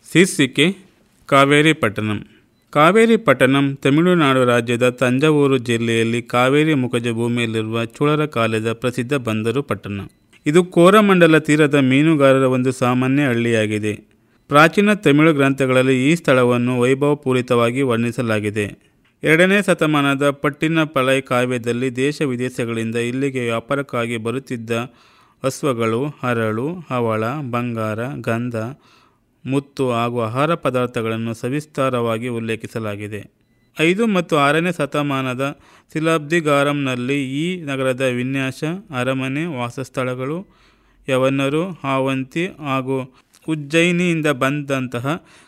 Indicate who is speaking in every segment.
Speaker 1: ಶೀರ್ಷಿಕೆ ಕಾವೇರಿ ಪಟ್ಟಣಂ ಕಾವೇರಿ ಪಟ್ಟಣಂ ತಮಿಳುನಾಡು ರಾಜ್ಯದ ತಂಜಾವೂರು ಜಿಲ್ಲೆಯಲ್ಲಿ ಕಾವೇರಿ ಮುಖಜ ಭೂಮಿಯಲ್ಲಿರುವ ಚೋಳರ ಕಾಲದ ಪ್ರಸಿದ್ಧ ಬಂದರು ಪಟ್ಟಣ ಇದು ಕೋರಮಂಡಲ ತೀರದ ಮೀನುಗಾರರ ಒಂದು ಸಾಮಾನ್ಯ ಹಳ್ಳಿಯಾಗಿದೆ ಪ್ರಾಚೀನ ತಮಿಳು ಗ್ರಂಥಗಳಲ್ಲಿ ಈ ಸ್ಥಳವನ್ನು ವೈಭವಪೂರಿತವಾಗಿ ವರ್ಣಿಸಲಾಗಿದೆ ಎರಡನೇ ಶತಮಾನದ ಪಟ್ಟಿನ ಪಳೈ ಕಾವ್ಯದಲ್ಲಿ ದೇಶ ವಿದೇಶಗಳಿಂದ ಇಲ್ಲಿಗೆ ವ್ಯಾಪಾರಕ್ಕಾಗಿ ಬರುತ್ತಿದ್ದ ಅಶ್ವಗಳು ಹರಳು ಹವಳ ಬಂಗಾರ ಗಂಧ ಮುತ್ತು ಹಾಗೂ ಆಹಾರ ಪದಾರ್ಥಗಳನ್ನು ಸವಿಸ್ತಾರವಾಗಿ ಉಲ್ಲೇಖಿಸಲಾಗಿದೆ ಐದು ಮತ್ತು ಆರನೇ ಶತಮಾನದ ಶಿಲಾಬ್ದಿಗಾರಂನಲ್ಲಿ ಈ ನಗರದ ವಿನ್ಯಾಸ ಅರಮನೆ ವಾಸಸ್ಥಳಗಳು ಯವನರು ಹಾವಂತಿ ಹಾಗೂ ಉಜ್ಜಯಿನಿಯಿಂದ ಬಂದಂತಹ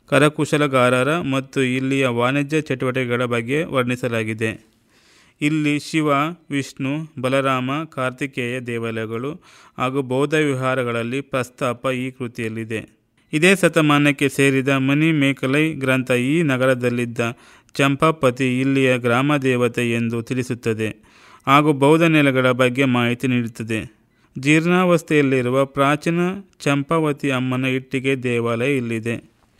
Speaker 1: ಕರಕುಶಲಗಾರರ ಮತ್ತು ಇಲ್ಲಿಯ ವಾಣಿಜ್ಯ ಚಟುವಟಿಕೆಗಳ ಬಗ್ಗೆ ವರ್ಣಿಸಲಾಗಿದೆ ಇಲ್ಲಿ ಶಿವ ವಿಷ್ಣು ಬಲರಾಮ ಕಾರ್ತಿಕೇಯ ದೇವಾಲಯಗಳು ಹಾಗೂ ಬೌದ್ಧ ವಿಹಾರಗಳಲ್ಲಿ ಪ್ರಸ್ತಾಪ ಈ ಕೃತಿಯಲ್ಲಿದೆ ಇದೇ ಶತಮಾನಕ್ಕೆ ಸೇರಿದ ಮಣಿ ಮೇಕಲೈ ಗ್ರಂಥ ಈ ನಗರದಲ್ಲಿದ್ದ ಚಂಪಾಪತಿ ಇಲ್ಲಿಯ ಗ್ರಾಮ ದೇವತೆ ಎಂದು ತಿಳಿಸುತ್ತದೆ ಹಾಗೂ ಬೌದ್ಧ ನೆಲೆಗಳ ಬಗ್ಗೆ ಮಾಹಿತಿ ನೀಡುತ್ತದೆ ಜೀರ್ಣಾವಸ್ಥೆಯಲ್ಲಿರುವ ಪ್ರಾಚೀನ ಚಂಪಾವತಿ ಅಮ್ಮನ ಇಟ್ಟಿಗೆ ದೇವಾಲಯ ಇಲ್ಲಿದೆ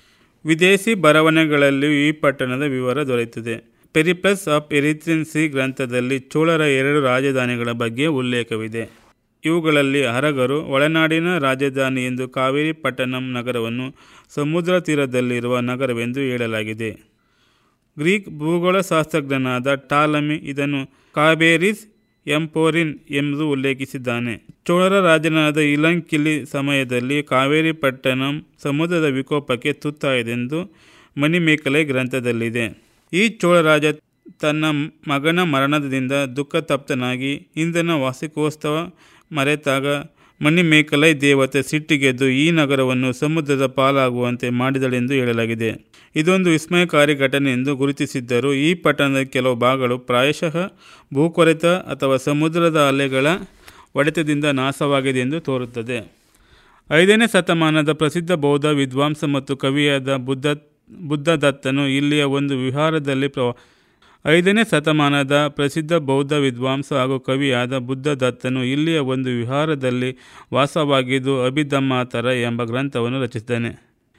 Speaker 1: ವಿದೇಶಿ ಬರವಣಿಗೆಗಳಲ್ಲಿಯೂ ಈ ಪಟ್ಟಣದ ವಿವರ ದೊರೆಯುತ್ತದೆ ಪೆರಿಪ್ಲಸ್ ಆಫ್ ಎರಿಥ್ರೆನ್ಸಿ ಗ್ರಂಥದಲ್ಲಿ ಚೋಳರ ಎರಡು ರಾಜಧಾನಿಗಳ ಬಗ್ಗೆ ಉಲ್ಲೇಖವಿದೆ ಇವುಗಳಲ್ಲಿ ಹರಗರು ಒಳನಾಡಿನ ರಾಜಧಾನಿ ಎಂದು ಕಾವೇರಿ ಪಟ್ಟಣಂ ನಗರವನ್ನು ಸಮುದ್ರ ತೀರದಲ್ಲಿರುವ ನಗರವೆಂದು ಹೇಳಲಾಗಿದೆ ಗ್ರೀಕ್ ಭೂಗೋಳಶಾಸ್ತ್ರಜ್ಞನಾದ ಟಾಲಮಿ ಇದನ್ನು ಕಾಬೇರಿಸ್ ಎಂಪೋರಿನ್ ಎಂದು ಉಲ್ಲೇಖಿಸಿದ್ದಾನೆ ಚೋಳರ ರಾಜನಾದ ಇಲಂಕಿಲಿ ಸಮಯದಲ್ಲಿ ಕಾವೇರಿ ಪಟ್ಟಣಂ ಸಮುದ್ರದ ವಿಕೋಪಕ್ಕೆ ತುತ್ತಾಯಿತೆಂದು ಮಣಿಮೇಕಲೆ ಗ್ರಂಥದಲ್ಲಿದೆ ಈ ಚೋಳ ರಾಜ ತನ್ನ ಮಗನ ಮರಣದಿಂದ ದುಃಖತಪ್ತನಾಗಿ ಇಂದಿನ ವಾರ್ಷಿಕೋತ್ಸವ ಮರೆತಾಗ ಮಣಿಮೇಕಲೈ ದೇವತೆ ಸಿಟ್ಟಿಗೆದ್ದು ಈ ನಗರವನ್ನು ಸಮುದ್ರದ ಪಾಲಾಗುವಂತೆ ಮಾಡಿದಳೆಂದು ಹೇಳಲಾಗಿದೆ ಇದೊಂದು ವಿಸ್ಮಯಕಾರಿ ಘಟನೆ ಎಂದು ಗುರುತಿಸಿದ್ದರೂ ಈ ಪಟ್ಟಣದ ಕೆಲವು ಭಾಗಗಳು ಪ್ರಾಯಶಃ ಭೂಕೊರೆತ ಅಥವಾ ಸಮುದ್ರದ ಅಲೆಗಳ ಹೊಡೆತದಿಂದ ನಾಶವಾಗಿದೆ ಎಂದು ತೋರುತ್ತದೆ ಐದನೇ ಶತಮಾನದ ಪ್ರಸಿದ್ಧ ಬೌದ್ಧ ವಿದ್ವಾಂಸ ಮತ್ತು ಕವಿಯಾದ ಬುದ್ಧ ಬುದ್ಧದತ್ತನು ಇಲ್ಲಿಯ ಒಂದು ವಿಹಾರದಲ್ಲಿ ಪ್ರ ಐದನೇ ಶತಮಾನದ ಪ್ರಸಿದ್ಧ ಬೌದ್ಧ ವಿದ್ವಾಂಸ ಹಾಗೂ ಕವಿಯಾದ ಬುದ್ಧದತ್ತನು ಇಲ್ಲಿಯ ಒಂದು ವಿಹಾರದಲ್ಲಿ ವಾಸವಾಗಿದ್ದು ಅಭಿಧಮ್ಮಾತರ ಎಂಬ ಗ್ರಂಥವನ್ನು ರಚಿಸಿದ್ದಾನೆ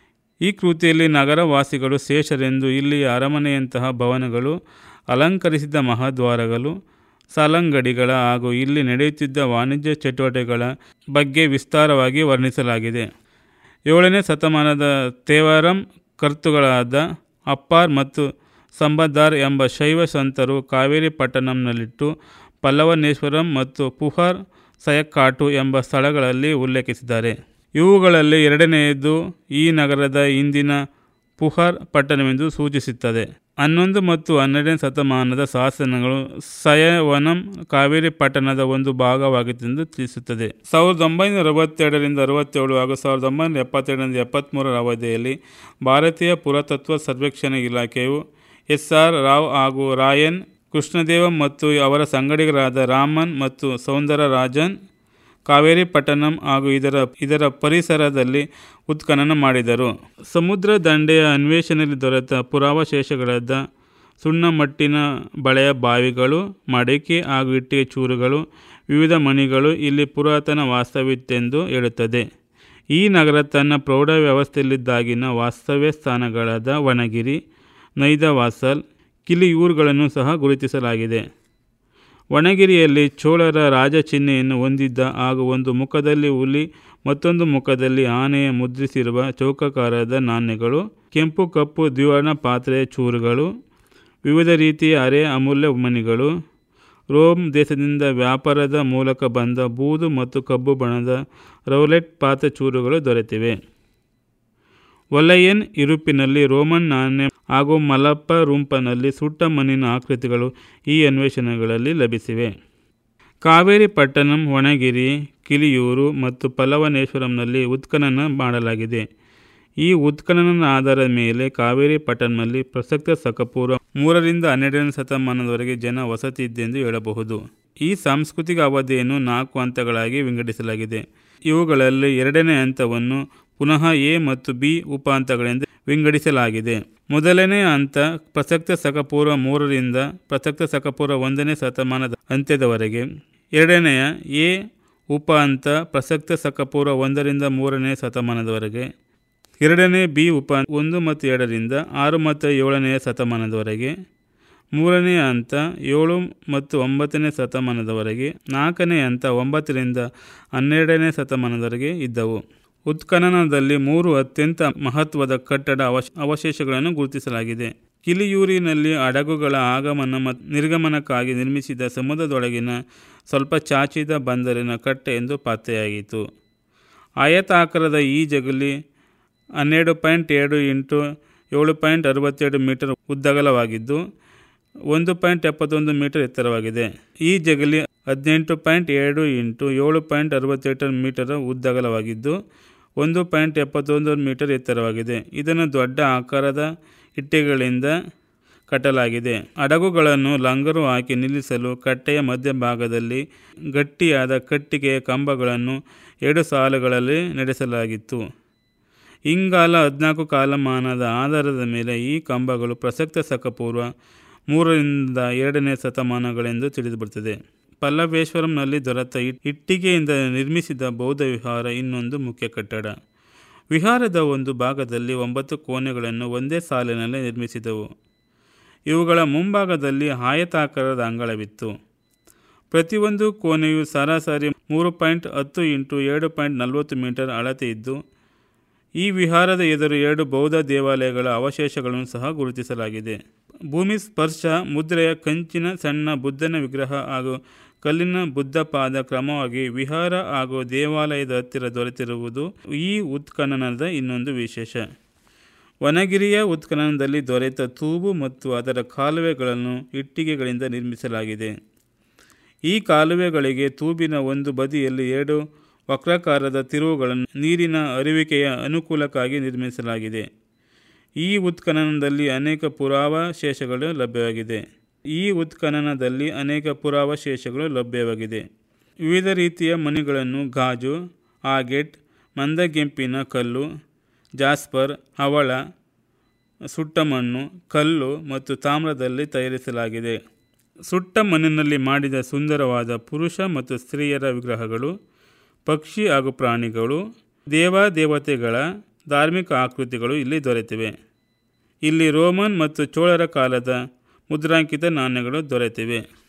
Speaker 1: ಈ ಕೃತಿಯಲ್ಲಿ ನಗರವಾಸಿಗಳು ಶೇಷರೆಂದು ಇಲ್ಲಿಯ ಅರಮನೆಯಂತಹ ಭವನಗಳು ಅಲಂಕರಿಸಿದ ಮಹಾದ್ವಾರಗಳು ಸಾಲಂಗಡಿಗಳ ಹಾಗೂ ಇಲ್ಲಿ ನಡೆಯುತ್ತಿದ್ದ ವಾಣಿಜ್ಯ ಚಟುವಟಿಕೆಗಳ ಬಗ್ಗೆ ವಿಸ್ತಾರವಾಗಿ ವರ್ಣಿಸಲಾಗಿದೆ ಏಳನೇ ಶತಮಾನದ ತೇವಾರಂ ಕರ್ತುಗಳಾದ ಅಪ್ಪಾರ್ ಮತ್ತು ಸಂಬದ್ದಾರ್ ಎಂಬ ಶೈವ ಸಂತರು ಕಾವೇರಿ ಪಟ್ಟಣಂನಲ್ಲಿಟ್ಟು ಪಲ್ಲವನೇಶ್ವರಂ ಮತ್ತು ಪುಹಾರ್ ಸಯಕ್ಕಾಟು ಎಂಬ ಸ್ಥಳಗಳಲ್ಲಿ ಉಲ್ಲೇಖಿಸಿದ್ದಾರೆ ಇವುಗಳಲ್ಲಿ ಎರಡನೆಯದು ಈ ನಗರದ ಇಂದಿನ ಪುಹಾರ್ ಪಟ್ಟಣವೆಂದು ಸೂಚಿಸುತ್ತದೆ ಹನ್ನೊಂದು ಮತ್ತು ಹನ್ನೆರಡನೇ ಶತಮಾನದ ಶಾಸನಗಳು ಸಯವನಂ ಕಾವೇರಿ ಪಟ್ಟಣದ ಒಂದು ಭಾಗವಾಗಿತ್ತೆಂದು ತಿಳಿಸುತ್ತದೆ ಸಾವಿರದ ಒಂಬೈನೂರ ಅರವತ್ತೆರಡರಿಂದ ಅರವತ್ತೇಳು ಹಾಗೂ ಸಾವಿರದ ಒಂಬೈನೂರ ಎಪ್ಪತ್ತೆರಡರಿಂದ ಎಪ್ಪತ್ತ್ಮೂರರ ಅವಧಿಯಲ್ಲಿ ಭಾರತೀಯ ಪುರಾತತ್ವ ಸರ್ವೇಕ್ಷಣೆ ಇಲಾಖೆಯು ಎಸ್ ಆರ್ ರಾವ್ ಹಾಗೂ ರಾಯನ್ ಕೃಷ್ಣದೇವ ಮತ್ತು ಅವರ ಸಂಗಡಿಗರಾದ ರಾಮನ್ ಮತ್ತು ಸೌಂದರರಾಜನ್ ಕಾವೇರಿ ಪಟ್ಟಣಂ ಹಾಗೂ ಇದರ ಇದರ ಪರಿಸರದಲ್ಲಿ ಉತ್ಖನನ ಮಾಡಿದರು ಸಮುದ್ರ ದಂಡೆಯ ಅನ್ವೇಷಣೆಯಲ್ಲಿ ದೊರೆತ ಪುರಾವಶೇಷಗಳಾದ ಸುಣ್ಣಮಟ್ಟಿನ ಬಳೆಯ ಬಾವಿಗಳು ಮಡಿಕೆ ಹಾಗೂ ಇಟ್ಟಿಗೆ ಚೂರುಗಳು ವಿವಿಧ ಮಣಿಗಳು ಇಲ್ಲಿ ಪುರಾತನ ವಾಸ್ತವಿತ್ತೆಂದು ಹೇಳುತ್ತದೆ ಈ ನಗರ ತನ್ನ ಪ್ರೌಢ ವ್ಯವಸ್ಥೆಯಲ್ಲಿದ್ದಾಗಿನ ವಾಸ್ತವ್ಯ ಸ್ಥಾನಗಳಾದ ವನಗಿರಿ ನೈದವಾಸಲ್ ಕಿಲಿಯೂರುಗಳನ್ನು ಸಹ ಗುರುತಿಸಲಾಗಿದೆ ವಣಗಿರಿಯಲ್ಲಿ ಚೋಳರ ರಾಜ ಚಿಹ್ನೆಯನ್ನು ಹೊಂದಿದ್ದ ಹಾಗೂ ಒಂದು ಮುಖದಲ್ಲಿ ಹುಲಿ ಮತ್ತೊಂದು ಮುಖದಲ್ಲಿ ಆನೆಯ ಮುದ್ರಿಸಿರುವ ಚೌಕಾಕಾರದ ನಾಣ್ಯಗಳು ಕೆಂಪು ಕಪ್ಪು ದ್ವಿವರ್ಣ ಪಾತ್ರೆಯ ಚೂರುಗಳು ವಿವಿಧ ರೀತಿಯ ಅರೆ ಅಮೂಲ್ಯ ಮಣಿಗಳು ರೋಮ್ ದೇಶದಿಂದ ವ್ಯಾಪಾರದ ಮೂಲಕ ಬಂದ ಬೂದು ಮತ್ತು ಕಬ್ಬು ಬಣ್ಣದ ರೌಲೆಟ್ ಪಾತ್ರೆ ಚೂರುಗಳು ದೊರೆತಿವೆ ಒಲಯನ್ ಇರುಪಿನಲ್ಲಿ ರೋಮನ್ ನಾಣ್ಯ ಹಾಗೂ ಮಲಪ್ಪ ರೂಂಪನಲ್ಲಿ ಸುಟ್ಟ ಮಣ್ಣಿನ ಆಕೃತಿಗಳು ಈ ಅನ್ವೇಷಣೆಗಳಲ್ಲಿ ಲಭಿಸಿವೆ ಕಾವೇರಿ ಪಟ್ಟಣಂ ಒಣಗಿರಿ ಕಿಲಿಯೂರು ಮತ್ತು ಪಲ್ಲವನೇಶ್ವರಂನಲ್ಲಿ ಉತ್ಖನನ ಮಾಡಲಾಗಿದೆ ಈ ಉತ್ಖನನ ಆಧಾರದ ಮೇಲೆ ಕಾವೇರಿ ಪಟ್ಟಣಂನಲ್ಲಿ ಪ್ರಸಕ್ತ ಸಕಪೂರ್ವ ಮೂರರಿಂದ ಹನ್ನೆರಡನೇ ಶತಮಾನದವರೆಗೆ ಜನ ವಸತಿ ಇದ್ದೆಂದು ಹೇಳಬಹುದು ಈ ಸಾಂಸ್ಕೃತಿಕ ಅವಧಿಯನ್ನು ನಾಲ್ಕು ಹಂತಗಳಾಗಿ ವಿಂಗಡಿಸಲಾಗಿದೆ ಇವುಗಳಲ್ಲಿ ಎರಡನೇ ಹಂತವನ್ನು ಪುನಃ ಎ ಮತ್ತು ಬಿ ಉಪ ಹಂತಗಳೆಂದು ವಿಂಗಡಿಸಲಾಗಿದೆ ಮೊದಲನೇ ಹಂತ ಪ್ರಸಕ್ತ ಶಕಪೂರ್ವ ಮೂರರಿಂದ ಪ್ರಸಕ್ತ ಶಕಪೂರ್ವ ಒಂದನೇ ಶತಮಾನದ ಅಂತ್ಯದವರೆಗೆ ಎರಡನೆಯ ಎ ಉಪ ಹಂತ ಪ್ರಸಕ್ತ ಶಕಪೂರ್ವ ಒಂದರಿಂದ ಮೂರನೇ ಶತಮಾನದವರೆಗೆ ಎರಡನೇ ಬಿ ಉಪ ಒಂದು ಮತ್ತು ಎರಡರಿಂದ ಆರು ಮತ್ತು ಏಳನೆಯ ಶತಮಾನದವರೆಗೆ ಮೂರನೇ ಹಂತ ಏಳು ಮತ್ತು ಒಂಬತ್ತನೇ ಶತಮಾನದವರೆಗೆ ನಾಲ್ಕನೇ ಹಂತ ಒಂಬತ್ತರಿಂದ ಹನ್ನೆರಡನೇ ಶತಮಾನದವರೆಗೆ ಇದ್ದವು ಉತ್ಖನನದಲ್ಲಿ ಮೂರು ಅತ್ಯಂತ ಮಹತ್ವದ ಕಟ್ಟಡ ಅವಶ ಅವಶೇಷಗಳನ್ನು ಗುರುತಿಸಲಾಗಿದೆ ಕಿಲಿಯೂರಿನಲ್ಲಿ ಹಡಗುಗಳ ಆಗಮನ ಮತ್ತು ನಿರ್ಗಮನಕ್ಕಾಗಿ ನಿರ್ಮಿಸಿದ ಸಮುದ್ರದೊಳಗಿನ ಸ್ವಲ್ಪ ಚಾಚಿದ ಬಂದರಿನ ಕಟ್ಟೆ ಎಂದು ಪತ್ತೆಯಾಯಿತು ಆಯತಾಕಾರದ ಈ ಜಗಲಿ ಹನ್ನೆರಡು ಪಾಯಿಂಟ್ ಎರಡು ಇಂಟು ಏಳು ಪಾಯಿಂಟ್ ಅರವತ್ತೆರಡು ಮೀಟರ್ ಉದ್ದಗಲವಾಗಿದ್ದು ಒಂದು ಪಾಯಿಂಟ್ ಎಪ್ಪತ್ತೊಂದು ಮೀಟರ್ ಎತ್ತರವಾಗಿದೆ ಈ ಜಗಲಿ ಹದಿನೆಂಟು ಪಾಯಿಂಟ್ ಎರಡು ಇಂಟು ಏಳು ಪಾಯಿಂಟ್ ಅರವತ್ತೆಂಟು ಮೀಟರ್ ಉದ್ದಗಲವಾಗಿದ್ದು ಒಂದು ಪಾಯಿಂಟ್ ಎಪ್ಪತ್ತೊಂದು ಮೀಟರ್ ಎತ್ತರವಾಗಿದೆ ಇದನ್ನು ದೊಡ್ಡ ಆಕಾರದ ಇಟ್ಟಿಗೆಗಳಿಂದ ಕಟ್ಟಲಾಗಿದೆ ಹಡಗುಗಳನ್ನು ಲಂಗರು ಹಾಕಿ ನಿಲ್ಲಿಸಲು ಕಟ್ಟೆಯ ಮಧ್ಯಭಾಗದಲ್ಲಿ ಗಟ್ಟಿಯಾದ ಕಟ್ಟಿಗೆಯ ಕಂಬಗಳನ್ನು ಎರಡು ಸಾಲುಗಳಲ್ಲಿ ನಡೆಸಲಾಗಿತ್ತು ಇಂಗಾಲ ಹದಿನಾಲ್ಕು ಕಾಲಮಾನದ ಆಧಾರದ ಮೇಲೆ ಈ ಕಂಬಗಳು ಪ್ರಸಕ್ತ ಶಕಪೂರ್ವ ಮೂರರಿಂದ ಎರಡನೇ ಶತಮಾನಗಳೆಂದು ತಿಳಿದುಬರುತ್ತದೆ ಪಲ್ಲವೇಶ್ವರಂನಲ್ಲಿ ದೊರೆತ ಇಟ್ಟಿಗೆಯಿಂದ ನಿರ್ಮಿಸಿದ ಬೌದ್ಧ ವಿಹಾರ ಇನ್ನೊಂದು ಮುಖ್ಯ ಕಟ್ಟಡ ವಿಹಾರದ ಒಂದು ಭಾಗದಲ್ಲಿ ಒಂಬತ್ತು ಕೋಣೆಗಳನ್ನು ಒಂದೇ ಸಾಲಿನಲ್ಲಿ ನಿರ್ಮಿಸಿದವು ಇವುಗಳ ಮುಂಭಾಗದಲ್ಲಿ ಆಯತಾಕಾರದ ಅಂಗಳವಿತ್ತು ಪ್ರತಿಯೊಂದು ಕೋಣೆಯು ಸರಾಸರಿ ಮೂರು ಪಾಯಿಂಟ್ ಹತ್ತು ಇಂಟು ಎರಡು ಪಾಯಿಂಟ್ ನಲವತ್ತು ಮೀಟರ್ ಅಳತೆ ಇದ್ದು ಈ ವಿಹಾರದ ಎದುರು ಎರಡು ಬೌದ್ಧ ದೇವಾಲಯಗಳ ಅವಶೇಷಗಳನ್ನು ಸಹ ಗುರುತಿಸಲಾಗಿದೆ ಭೂಮಿ ಸ್ಪರ್ಶ ಮುದ್ರೆಯ ಕಂಚಿನ ಸಣ್ಣ ಬುದ್ಧನ ವಿಗ್ರಹ ಹಾಗೂ ಕಲ್ಲಿನ ಬುದ್ಧ ಪಾದ ಕ್ರಮವಾಗಿ ವಿಹಾರ ಹಾಗೂ ದೇವಾಲಯದ ಹತ್ತಿರ ದೊರೆತಿರುವುದು ಈ ಉತ್ಖನನದ ಇನ್ನೊಂದು ವಿಶೇಷ ವನಗಿರಿಯ ಉತ್ಖನನದಲ್ಲಿ ದೊರೆತ ತೂಬು ಮತ್ತು ಅದರ ಕಾಲುವೆಗಳನ್ನು ಇಟ್ಟಿಗೆಗಳಿಂದ ನಿರ್ಮಿಸಲಾಗಿದೆ ಈ ಕಾಲುವೆಗಳಿಗೆ ತೂಬಿನ ಒಂದು ಬದಿಯಲ್ಲಿ ಎರಡು ವಕ್ರಾಕಾರದ ತಿರುವುಗಳನ್ನು ನೀರಿನ ಅರಿವಿಕೆಯ ಅನುಕೂಲಕ್ಕಾಗಿ ನಿರ್ಮಿಸಲಾಗಿದೆ ಈ ಉತ್ಖನನದಲ್ಲಿ ಅನೇಕ ಪುರಾವಶೇಷಗಳು ಲಭ್ಯವಾಗಿದೆ ಈ ಉತ್ಖನನದಲ್ಲಿ ಅನೇಕ ಪುರಾವಶೇಷಗಳು ಲಭ್ಯವಾಗಿದೆ ವಿವಿಧ ರೀತಿಯ ಮಣಿಗಳನ್ನು ಗಾಜು ಆಗೇಟ್ ಮಂದಗೆಂಪಿನ ಕಲ್ಲು ಜಾಸ್ಪರ್ ಹವಳ ಸುಟ್ಟ ಮಣ್ಣು ಕಲ್ಲು ಮತ್ತು ತಾಮ್ರದಲ್ಲಿ ತಯಾರಿಸಲಾಗಿದೆ ಸುಟ್ಟ ಮಣ್ಣಿನಲ್ಲಿ ಮಾಡಿದ ಸುಂದರವಾದ ಪುರುಷ ಮತ್ತು ಸ್ತ್ರೀಯರ ವಿಗ್ರಹಗಳು ಪಕ್ಷಿ ಹಾಗೂ ಪ್ರಾಣಿಗಳು ದೇವಾದೇವತೆಗಳ ಧಾರ್ಮಿಕ ಆಕೃತಿಗಳು ಇಲ್ಲಿ ದೊರೆತಿವೆ ಇಲ್ಲಿ ರೋಮನ್ ಮತ್ತು ಚೋಳರ ಕಾಲದ ಮುದ್ರಾಂಕಿತ ನಾಣ್ಯಗಳು ದೊರೆತಿವೆ